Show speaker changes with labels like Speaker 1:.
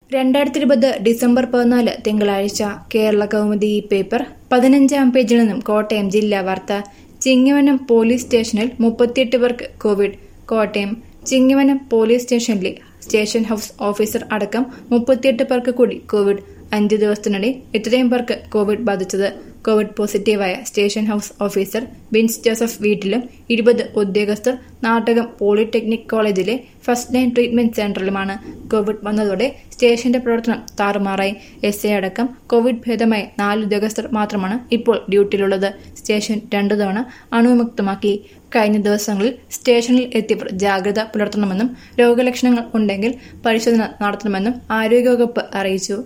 Speaker 1: രണ്ടായിരത്തി ഇരുപത് ഡിസംബർ പതിനാല് തിങ്കളാഴ്ച കേരള കൗമുദി ഈ പേപ്പർ പതിനഞ്ചാം പേജിൽ നിന്നും കോട്ടയം ജില്ലാ വാർത്ത ചിങ്ങവനം പോലീസ് സ്റ്റേഷനിൽ മുപ്പത്തിയെട്ട് പേർക്ക് കോവിഡ് കോട്ടയം ചിങ്ങവനം പോലീസ് സ്റ്റേഷനിലെ സ്റ്റേഷൻ ഹൌസ് ഓഫീസർ അടക്കം മുപ്പത്തിയെട്ട് പേർക്ക് കൂടി കോവിഡ് അഞ്ച് ദിവസത്തിനിടെ ഇത്രയും പേർക്ക് കോവിഡ് ബാധിച്ചത് കോവിഡ് പോസിറ്റീവായ station house officer Bins Joseph വീട്ടിലും ഇരുപത് ഉദ്യോഗസ്ഥർ നാട്ടകം പോളിടെക്നിക് കോളേജിലെ ഫസ്റ്റ് ലൈൻ ട്രീറ്റ്മെന്റ് സെന്ററിലുമാണ് കോവിഡ് വന്നതോടെ സ്റ്റേഷന്റെ പ്രവർത്തനം താറുമാറായി എസ് ഐ അടക്കം കോവിഡ് ഭേദമായ നാല് ഉദ്യോഗസ്ഥർ മാത്രമാണ് ഇപ്പോൾ ഡ്യൂട്ടിയിലുള്ളത് സ്റ്റേഷൻ രണ്ടു തവണ അണുവിമുക്തമാക്കി കഴിഞ്ഞ ദിവസങ്ങളിൽ സ്റ്റേഷനിൽ എത്തിയവർ ജാഗ്രത പുലർത്തണമെന്നും രോഗലക്ഷണങ്ങൾ ഉണ്ടെങ്കിൽ പരിശോധന നടത്തണമെന്നും ആരോഗ്യവകുപ്പ് അറിയിച്ചു